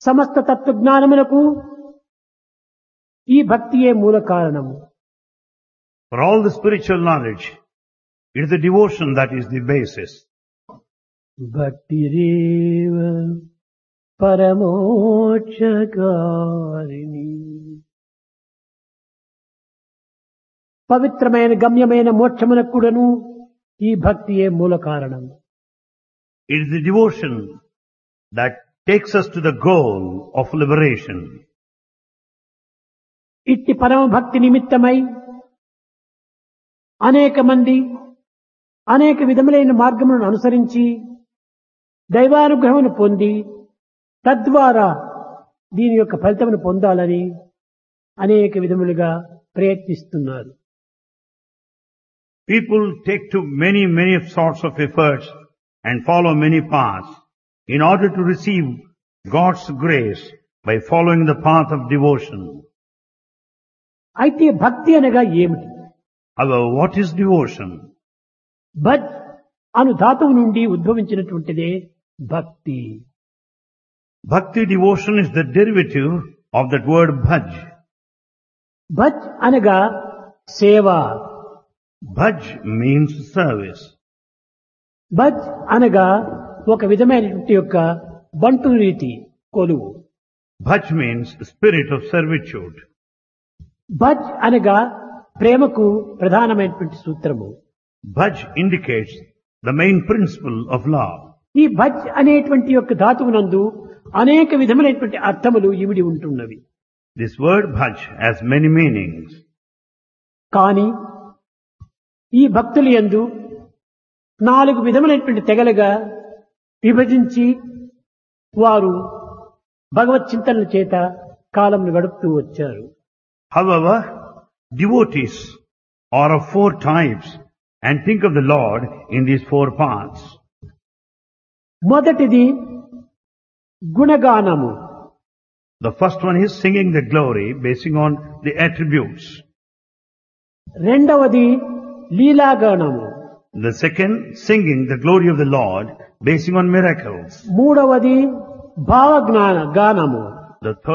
సమస్త తత్వజ్ఞానములకు ఈ భక్తియే మూల కారణము For all the spiritual knowledge, it is the devotion that is the basis. భక్తిరేవ పరమోక్షకారిణి పవిత్రమైన గమ్యమైన మోక్షమునకు కూడాను ఈ భక్తియే మూల కారణం It is the devotion that takes us to the goal of liberation. ఇట్టి పరమ భక్తి నిమిత్తమై అనేక మంది అనేక విధములైన మార్గములను అనుసరించి దైవానుగ్రహమును పొంది తద్వారా దీని యొక్క ఫలితమును పొందాలని అనేక విధములుగా ప్రయత్నిస్తున్నారు People take to many, many sorts of efforts and follow many paths in order to receive God's grace by following the path of devotion. అయితే భక్తి అనగా ఏమిటి However, what is devotion? భజ్ అను ధాతువు నుండి ఉద్భవించినటువంటిదే భక్తి Bhakti devotion is the derivative of that word bhaj. భజ్ అనగా సేవ Bhaj means service. భజ్ అనగా ఒక విధమైనటువంటి యొక్క బంటు రీతి కొలువు Bhaj means spirit of servitude. భజ్ అనగా ప్రేమకు ప్రధానమైనటువంటి సూత్రము Bhaj indicates the main principle of love. ఈ భజ్ అనేటువంటి యొక్క ధాతువునందు అనేక విధములైనటువంటి అర్థములు ఇమిడి ఉంటున్నవి This word bhaj has many meanings. కానీ ఈ భక్తులు యందు నాలుగు విధములైనటువంటి తెగలుగా విభజించి వారు భగవత్ చింతనల చేత కాలంను గడుపుతూ వచ్చారు However, devotees are of four types and think of the Lord in these four paths. మొదటిది గుణగానము The first one is singing the glory basing on the attributes. రెండవది లీలాగానము The second, singing the glory of the Lord basing on miracles. మూడవది భావజ్ఞాన గానము The third,